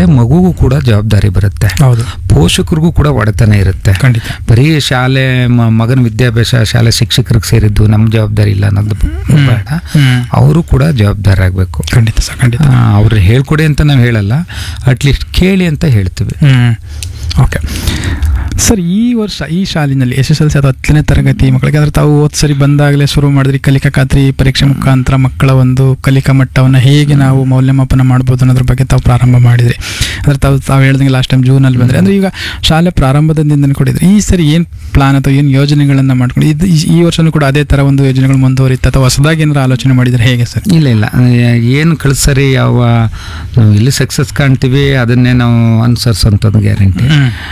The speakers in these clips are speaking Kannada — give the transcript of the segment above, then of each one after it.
ಬರುತ್ತೆ ಮಗುಗೂ ಕೂಡ ಜವಾಬ್ದಾರಿ ಬರುತ್ತೆ ಹೌದು ಪೋಷಕರಿಗೂ ಕೂಡ ಒಡೆತನ ಇರುತ್ತೆ ಖಂಡಿತ ಬರೀ ಶಾಲೆ ಮ- ಮಗನ ವಿದ್ಯಾಭ್ಯಾಸ ಶಾಲೆ ಶಿಕ್ಷಕರಿಗೆ ಸೇರಿದ್ದು ನಮ್ಮ ಜವಾಬ್ದಾರಿ ಇಲ್ಲ ಅನ್ನೋದು ಬೇಡ ಹ್ಮ್. ಅವರು ಕೂಡ ಜವಾಬ್ದಾರಿ ಆಗಬೇಕು ಖಂಡಿತ ಸರ್ ಖಂಡಿತ ಅವ್ರು ಹೇಳ್ಕೊಡಿ ಅಂತ ನಾವು ಹೇಳಲ್ಲ ಅಟ್ಲೀಸ್ಟ್ ಕೇಳಿ ಅಂತ ಹೇಳ್ತೀವಿ ಹ್ಮ್ ಓಕೆ ಸರ್ ಈ ವರ್ಷ ಈ ಶಾಲಿನಲ್ಲಿ ಎಸ್ ಎಸ್ ಎಲ್ ಸಿ ಅಥವಾ ಹತ್ತನೇ ತರಗತಿ ಮಕ್ಕಳಿಗೆ ಅಂದ್ರೆ ತಾವು ಹೋದ್ ಸರಿ ಬಂದಾಗಲೇ ಶುರು ಮಾಡಿದ್ರಿ ಕಲಿಕಾ ಖಾತ್ರಿ ಪರೀಕ್ಷೆ ಮುಖಾಂತರ ಮಕ್ಕಳ ಒಂದು ಕಲಿಕಾ ಮಟ್ಟವನ್ನು ಹೇಗೆ ನಾವು ಮೌಲ್ಯಮಾಪನ ಮಾಡ್ಬೋದು ಅನ್ನೋದ್ರ ಬಗ್ಗೆ ತಾವು ಪ್ರಾರಂಭ ಮಾಡಿದ್ರಿ ಅಂದ್ರೆ ತಾವು ತಾವು ಹೇಳ್ದಂಗೆ ಲಾಸ್ಟ್ ಟೈಮ್ ಜೂನಲ್ಲಿ ಬಂದರೆ ಅಂದ್ರೆ ಈಗ ಶಾಲೆ ಪ್ರಾರಂಭದ ದಿನದಿಂದ ಕೊಟ್ಟಿದ್ರಿ ಈ ಸರಿ ಏನು ಪ್ಲಾನ್ ಅಥವಾ ಏನು ಯೋಜನೆಗಳನ್ನು ಮಾಡ್ಕೊಂಡು ಇದು ಈ- ಈ ವರ್ಷನೂ ಕೂಡ ಅದೇ ಥರ ಒಂದು ಯೋಜನೆಗಳು ಮುಂದುವರಿಯುತ್ತೆ ಅಥವಾ ಹೊಸದಾಗಿ ಏನಾದ್ರು ಆಲೋಚನೆ ಮಾಡಿದ್ರೆ ಹೇಗೆ ಸರ್ ಇಲ್ಲ ಇಲ್ಲ ಏನು ಕಳಿಸ್ಸರಿ ಯಾವ ನಾವು ಎಲ್ಲಿ ಸಕ್ಸಸ್ ಕಾಣ್ತೀವಿ ಅದನ್ನೇ ನಾವು ಅನುಸರಿಸೋಂಥದ್ದು ಗ್ಯಾರಂಟಿ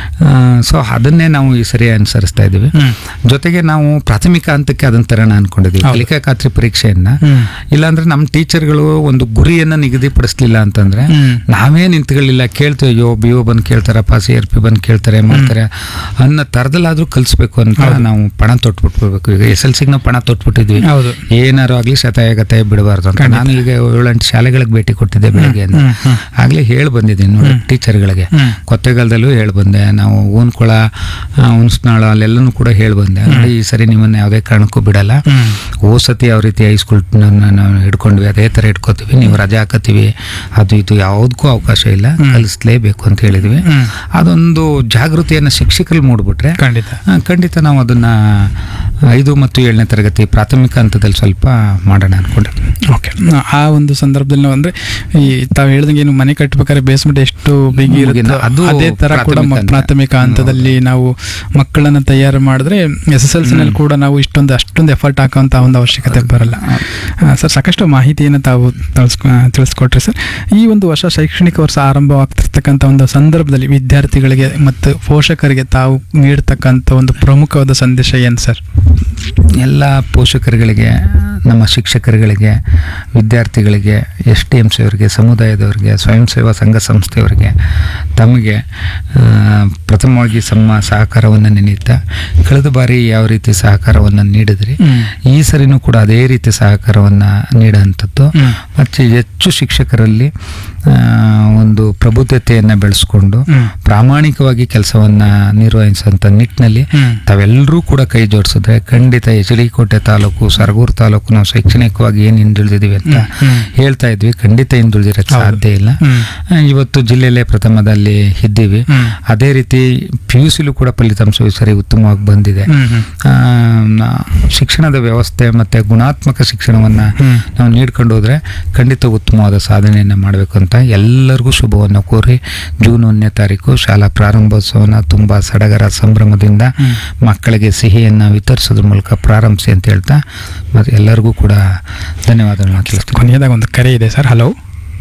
ಸೊ ಅದನ್ನೇ ನಾವು ಈ ಸರಿ ಅನುಸರಿಸ್ತಾ ಇದ್ದೀವಿ ಹ್ಮ್. ಜೊತೆಗೆ ನಾವು ಪ್ರಾಥಮಿಕ ಹಂತಕ್ಕೆ ಅದನ್ನ ತರೋಣ ಅನ್ಕೊಂಡಿದ್ದೀವಿ ಹೌದು. ಕಲಿಕಾ ಖಾತ್ರಿ ಪರೀಕ್ಷೆಯನ್ನ ಹ್ಮ್. ಇಲ್ಲಾಂದ್ರೆ ನಮ್ಮ ಟೀಚರ್ಗಳು ಒಂದು ಗುರಿಯನ್ನ ನಿಗದಿಪಡಿಸ್ಲಿಲ್ಲ ಅಂತಂದ್ರೆ ಹ್ಮ್. ನಾವೇ ನಿಂತ್ಕೊಳ್ಳಿಲ್ಲ ಕೇಳ್ತೀವಿ ಅಯ್ಯೋ ಬಿ ಒ ಬಂದು ಕೇಳ್ತಾರಪ್ಪ ಸಿ ಆರ್ ಪಿ ಬಂದು ಕೇಳ್ತಾರೆ ಮಾಡ್ತಾರೆ ಅನ್ನೋ ಥರದಲ್ಲಾದ್ರೂ ಕಲಿಸ್ಬೇಕು ಅಂತ ಹೌದು. ನಾವು ಪಣ ತೊಟ್ಬಿಟ್ಬಿಡ್ಬೇಕು ಈಗ ಎಸ್ ಎಲ್ ಸಿಗೆ ನಾವು ಪಣ ತೊಟ್ಬಿಟ್ಟಿದ್ವಿ ಹೌದು ಏನಾರು ಆಗ್ಲಿ ಶತಾಯ ಗತಾಯ ಬಿಡಬಾರ್ದು ಅಂತ ಖಂಡಿತ. ನಾನು ಈಗ ಏಳೆಂಟು ಶಾಲೆಗಳಿಗೆ ಭೇಟಿ ಕೊಟ್ಟಿದ್ದೆ ಬೆಳಗ್ಗೆ ಅಂತ ಹ್ಮ್, ಹ್ಮ್. ಆಗ್ಲೇ ಹೇಳಿ ಬಂದಿದ್ದೀನಿ ನೋಡಿ ಟೀಚರ್ಗಳಿಗೆ ಹ್ಮ್. ಕೊತ್ತೆಗಾಲದಲ್ಲೂ ಹೇಳಿ ಬಂದೆ ನಾವು ಊನ್ಕೊಳ ಹುಣಸ್ನಾಳ ಅಲ್ಲೆಲ್ಲನೂ ಕೂಡ ಹೇಳಿ ಬಂದೆ ನೋಡಿ ಈ ಸರಿ ನಿಮ್ಮನ್ನ ಯಾವುದೇ ಕಾರಣಕ್ಕೂ ಬಿಡಲ್ಲ ಹ್ಮ್. ಓ ಸತಿ ಯಾವ ರೀತಿ ಹೈಸ್ಕೂಲ್ ನಾವು ಹಿಡ್ಕೊಂಡ್ವಿ ಅದೇ ಥರ ಹಿಡ್ಕೋತೀವಿ ನೀವು ರಜೆ ಹಾಕತ್ತೀವಿ ಅದು ಇದು ಯಾವುದಕ್ಕೂ ಅವಕಾಶ ಇಲ್ಲ ಕಲಿಸ್ಲೇಬೇಕು ಅಂತ ಹೇಳಿದ್ವಿ ಹ್ಮ್. ಅದೊಂದು ಜಾಗೃತಿಯನ್ನು ಶಿಕ್ಷಕರಲ್ಲಿ ಮೂಡ್ಬಿಟ್ರೆ ಖಂಡಿತ ಆ, ಖಂಡಿತ ನಾವು ಅದನ್ನ ಐದು ಮತ್ತು ಏಳನೇ ತರಗತಿ ಪ್ರಾಥಮಿಕ ಹಂತದಲ್ಲಿ ಸ್ವಲ್ಪ ಮಾಡೋಣ ಅನ್ಕೊಂಡಿದ್ವಿ ಓಕೆ ಆ ಒಂದು ಸಂದರ್ಭದಲ್ಲಿ ನಾವು ಅಂದ್ರೆ ಈ ತಾವು ಹೇಳ್ದಂಗೆ ಏನು ಮನೆ ಕಟ್ಟಬೇಕಾದ್ರೆ ಬೇಸ್ಮೆಂಟ್ ಎಷ್ಟು ಬಿಗಿ ಮುಗಿನ- ಇರುತ್ತೋ ಅದು ಅದೇ ತರ ಕೂಡ ಮ- ಪ್ರಾಥಮಿಕ ಹಂತ. ಪ್ರಾಥಮಿಕ ಹಂತದಲ್ಲಿ ನಾವು ಮಕ್ಕಳನ್ನ ತಯಾರು ಮಾಡಿದ್ರೆ ಎಸ್ ಎಸ್ ಎಲ್ ನಲ್ಲಿ ಕೂಡ ನಾವು ಇಷ್ಟೊಂದು ಅಷ್ಟೊಂದು ಎಫರ್ಟ್ ಹಾಕುವಂತ ಒಂದು ಅವಶ್ಯಕತೆ ಬರಲ್ಲ ಸರ್ ಸಾಕಷ್ಟು ಮಾಹಿತಿಯನ್ನು ತಾವು ತಳ್ಸ್ಕೊ ತಿಳಿಸ್ಕೊಟ್ರಿ ಸರ್ ಈ ಒಂದು ವರ್ಷ ಶೈಕ್ಷಣಿಕ ವರ್ಷ ಆರಂಭವಾಗ್ತಿರ್ತಕ್ಕಂಥ ಒಂದು ಸಂದರ್ಭದಲ್ಲಿ ವಿದ್ಯಾರ್ಥಿಗಳಿಗೆ ಮತ್ತು ಪೋಷಕರಿಗೆ ತಾವು ನೀಡ್ತಕ್ಕಂಥ ಒಂದು ಪ್ರಮುಖವಾದ ಸಂದೇಶ ಏನು ಸರ್ ಎಲ್ಲ ಪೋಷಕರುಗಳಿಗೆ ನಮ್ಮ ಶಿಕ್ಷಕರುಗಳಿಗೆ ವಿದ್ಯಾರ್ಥಿಗಳಿಗೆ ಎಸ್ ಟಿ ಎಮ್ ಸಿ ಅವರಿಗೆ ಸಮುದಾಯದವರಿಗೆ ಸ್ವಯಂ ಸೇವಾ ಸಂಘ ಸಂಸ್ಥೆಯವರಿಗೆ ತಮಗೆ ಆ, ಪ್ರಥಮವಾಗಿ ಸಮ ಸಹಕಾರವನ್ನು ನೆನೀತಾ ಕಳೆದ ಬಾರಿ ಯಾವ ರೀತಿ ಸಹಕಾರವನ್ನು ನೀಡಿದ್ರಿ ಈ ಸರಿನೂ ಕೂಡ ಅದೇ ರೀತಿ ಸಹಕಾರವನ್ನು ನೀಡುವಂಥದ್ದು ಹ್ಮ್. ಮತ್ತು ಹೆಚ್ಚು ಶಿಕ್ಷಕರಲ್ಲಿ ಆ, ಒಂದು ಪ್ರಬುದ್ಧತೆಯನ್ನು ಬೆಳೆಸ್ಕೊಂಡು ಹ್ಮ್. ಪ್ರಾಮಾಣಿಕವಾಗಿ ಕೆಲಸವನ್ನು ನಿರ್ವಹಿಸುವಂಥ ನಿಟ್ಟಿನಲ್ಲಿ ಹ್ಮ್. ತಾವೆಲ್ಲರೂ ಕೂಡ ಕೈ ಜೋಡಿಸಿದ್ರೆ ಖಂಡಿತ ಎಚ್ ಡಿ ಕೋಟೆ ತಾಲೂಕು ಸರಗೂರು ತಾಲೂಕು ನಾವು ಶೈಕ್ಷಣಿಕವಾಗಿ ಏನು ಹಿಂದುಳಿದಿದ್ದೀವಿ ಅಂತ ಹ್ಮ್. ಹೇಳ್ತಾ ಇದ್ವಿ ಖಂಡಿತ ಹಿಂದುಳಿದಿರಕ್ಕೆ ಹೌದು. ಸಾಧ್ಯ ಇಲ್ಲ ಹ್ಮ್. ಆ, ಇವತ್ತು ಜಿಲ್ಲೆಯಲ್ಲೇ ಪ್ರಥಮದಲ್ಲಿ ಇದ್ದೀವಿ ಹ್ಮ್. ಅದೇ ರೀತಿ ಪಿ ಯು ಸಿಲೂ ಕೂಡ ಫಲಿತಾಂಶ ಈ ಸರಿ ಉತ್ತಮವಾಗಿ ಬಂದಿದೆ ಹ್ಮ್ ಹ್ಮ್ ಆ, ನ- ಶಿಕ್ಷಣದ ವ್ಯವಸ್ಥೆ ಮತ್ತು ಗುಣಾತ್ಮಕ ಶಿಕ್ಷಣವನ್ನು ಹ್ಮ್. ನಾವು ನೀಡ್ಕೊಂಡು ಹೋದ್ರೆ ಖಂಡಿತ ಉತ್ತಮವಾದ ಸಾಧನೆಯನ್ನು ಮಾಡಬೇಕು ಅಂತ ಎಲ್ಲರಿಗೂ ಶುಭವನ್ನು ಕೋರಿ ಜೂನ್ ಒಂದನೇ ತಾರೀಕು ಶಾಲಾ ಪ್ರಾರಂಭೋತ್ಸವನ ತುಂಬ ಸಡಗರ ಸಂಭ್ರಮದಿಂದ ಹ್ಮ್. ಮಕ್ಕಳಿಗೆ ಸಿಹಿಯನ್ನು ವಿತರಿಸೋದ್ರ ಮೂಲಕ ಪ್ರಾರಂಭಿಸಿ ಅಂತ ಹೇಳ್ತಾ ಮತ್ತು ಎಲ್ಲರಿಗೂ ಕೂಡ ಧನ್ಯವಾದಗಳನ್ನ ತಿಳಿಸ್ತೀನಿ ಕೊನೆಯದಾಗ ಒಂದು ಕರೆ ಇದೆ ಸರ್ ಹಲೋ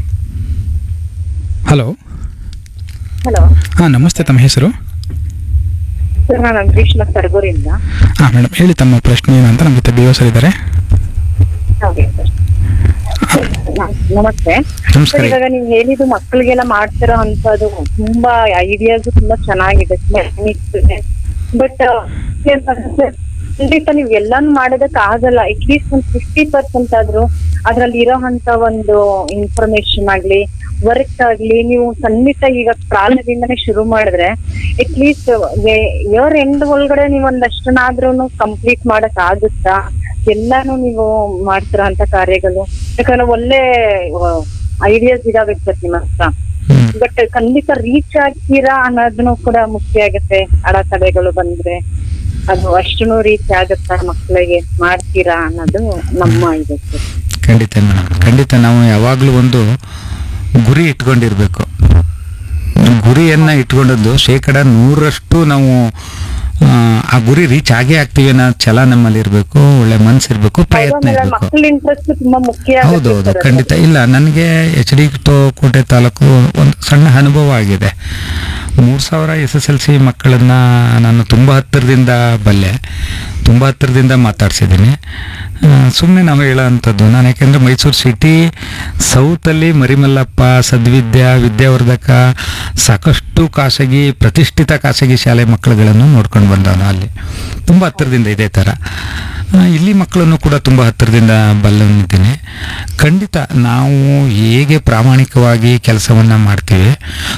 ಹಲೋ ಹಲೋ ಹಾಂ ನಮಸ್ತೆ ತಮ್ಮ ಹೆಸರು ಸರ್ ನಾನು ಗ್ರೀಷ್ಮ ಸರ್ಗೂರಿಂದ ಹಾಂ ಮೇಡಮ್ ಹೇಳಿ ತಮ್ಮ ಪ್ರಶ್ನೆ ಏನು ಅಂತ ನಮ್ಮ ಜೊತೆ ಬಿ ಸರ್ ಇದ್ದಾರೆ ಓಕೆ ಸರ್ ನಮಸ್ತೆ ನಮಸ್ಕಾರ. ಸರ್ ಇವಾಗ ನೀವು ಹೇಳಿದ್ದು ಮಕ್ಕಳಿಗೆಲ್ಲ ಮಾಡ್ತಿರೋ ಅಂತದ್ದು ತುಂಬಾ ಐಡಿಯಾಸ್ ತುಂಬಾ ಚೆನ್ನಾಗಿದೆ ಬಟ್ ಖಂಡಿತ ನೀವು ಎಲ್ಲಾನು ಮಾಡೋದಕ್ ಆಗಲ್ಲ ಅಟ್ಲೀಸ್ಟ್ ಒಂದು ಫಿಫ್ಟಿ ಪರ್ಸೆಂಟ್ ಆದ್ರೂ ಅದ್ರಲ್ಲಿ ಇರೋ ಅಂತ ಒಂದು ಇನ್ಫಾರ್ಮೇಶನ್ ಆಗ್ಲಿ ವರ್ಕ್ ಆಗ್ಲಿ ನೀವು ಖಂಡಿತ ಈಗ ಪ್ರಾರಂಭದಿಂದನೇ ಶುರು ಮಾಡಿದ್ರೆ ಅಟ್ಲೀಸ್ಟ್ ಇಯರ್ ಎಂಡ್ ಒಳಗಡೆ ನೀವು ಒಂದಷ್ಟನ್ನಾದ್ರೂ ಕಂಪ್ಲೀಟ್ ಮಾಡಕ್ ಆಗುತ್ತಾ ಎಲ್ಲಾನು ನೀವು ಮಾಡ್ತೀರಾ ಅಂತ ಕಾರ್ಯಗಳು ಯಾಕಂದ್ರೆ ಒಳ್ಳೆ ಐಡಿಯಾಸ್ ಇದಾವೆ ಸರ್ ನಿಮ್ಮ ಹತ್ರ ಹ್ಮ್. ಬಟ್ ಖಂಡಿತ ರೀಚ್ ಆಗ್ತೀರಾ ಅನ್ನೋದನ್ನು ಕೂಡ ಮುಖ್ಯ ಆಗುತ್ತೆ ಅಡೆತಡೆಗಳು ಬಂದ್ರೆ ಅದು ಅಷ್ಟನ್ನು ರೀಚ್ ಆಗುತ್ತಾ ಮಕ್ಕಳಿಗೆ ಮಾಡ್ತೀರಾ ಅನ್ನೋದು ನಮ್ಮ ಇದು ಸರ್ ಖಂಡಿತ ಮೇಡಮ್ ಖಂಡಿತ ನಾವು ಯಾವಾಗಲೂ ಒಂದು ಗುರಿ ಇಟ್ಕೊಂಡಿರ್ಬೇಕು ಗುರಿಯನ್ನು ಇಟ್ಕೊಂಡದ್ದು ಶೇಕಡ ನೂರರಷ್ಟು ನಾವು ಆ, ಆ ಗುರಿ ರೀಚ್ ಆಗೇ ಆಗ್ತೀವಿ ಅನ್ನೋ ಛಲ ನಮ್ಮಲ್ಲಿ ಇರಬೇಕು ಒಳ್ಳೆ ಮನಸ್ಸಿರ್ಬೇಕು ಪ್ರಯತ್ನ ಇರಬೇಕು ಮಕ್ಕಳ ಇಂಟ್ರೆಸ್ಟ್ ತುಂಬಾ ಮುಖ್ಯ ಆಗುತ್ತೆ ಹೌದು ಹೌದು sir ಅದು. ಖಂಡಿತ ಇಲ್ಲ ನನಗೆ ಎಚ್ ಡಿ ಕೋಟೆ ತಾಲೂಕು ಒಂದು ಸಣ್ಣ ಅನುಭವ ಆಗಿದೆ ಮೂರು ಸಾವಿರ ಎಸ್ ಎಸ್ ಎಲ್ ಸಿ ಮಕ್ಕಳನ್ನ ನಾನು ತುಂಬ ಹತ್ತಿರದಿಂದ ಬಲ್ಲೆ ತುಂಬ ಹತ್ತಿರದಿಂದ ಮಾತಾಡ್ಸಿದ್ದೀನಿ ಸುಮ್ಮನೆ ನಾವು ಹೇಳೋವಂಥದ್ದು ನಾನು ಯಾಕೆಂದರೆ ಮೈಸೂರು ಸಿಟಿ ಸೌತಲ್ಲಿ ಮರಿಮಲ್ಲಪ್ಪ ಸದ್ವಿದ್ಯಾ ವಿದ್ಯಾವರ್ಧಕ ಸಾಕಷ್ಟು ಖಾಸಗಿ ಪ್ರತಿಷ್ಠಿತ ಖಾಸಗಿ ಶಾಲೆ ಮಕ್ಕಳುಗಳನ್ನು ನೋಡ್ಕೊಂಡು ಬಂದವನು ಅಲ್ಲಿ ತುಂಬ ಹತ್ತಿರದಿಂದ ಇದೇ ಥರ ಆ, ಇಲ್ಲಿ ಮಕ್ಕಳನ್ನು ಕೂಡ ತುಂಬ ಹತ್ತಿರದಿಂದ ಬಲ್ಲನಿದ್ದೀನಿ ಖಂಡಿತ ನಾವು ಹೇಗೆ ಪ್ರಾಮಾಣಿಕವಾಗಿ ಕೆಲಸವನ್ನು ಮಾಡ್ತೀವಿ